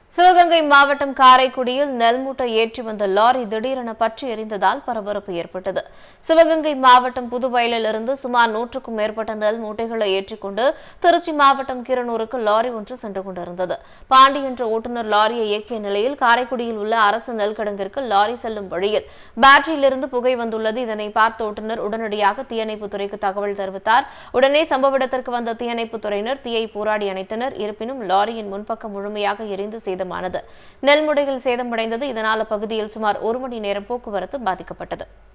சிவகங்கை மாவட்டம் காரைக்குடியில் நெல் மூட்டை ஏற்றி வந்த லாரி திடீரென பற்றி எரிந்ததால் பரபரப்பு ஏற்பட்டது சிவகங்கை மாவட்டம் புதுவயலிலிருந்து சுமார் நூற்றுக்கும் மேற்பட்ட நெல் மூட்டைகளை ஏற்றிக்கொண்டு திருச்சி மாவட்டம் கிரனூருக்கு லாரி ஒன்று சென்று கொண்டிருந்தது பாண்டி என்ற ஓட்டுநர் லாரியை இயக்கிய நிலையில் காரைக்குடியில் உள்ள அரசு நெல் கிடங்கிற்கு லாரி செல்லும் வழியில் பேட்டரியிலிருந்து புகை வந்துள்ளது இதனை பார்த்த ஓட்டுநர் உடனடியாக தீயணைப்புத் துறைக்கு தகவல் தெரிவித்தார் உடனே சம்பவ இடத்திற்கு வந்த தீயணைப்புத் துறையினர் தீயை போராடி அணைத்தனர் இருப்பினும் லாரியின் முன்பக்கம் முழுமையாக எரிந்து சேதமானது நெல்முடைகள் சேதமடைந்தது இதனால் அப்பகுதியில் சுமார் ஒரு மணி நேரம் போக்குவரத்து பாதிக்கப்பட்டது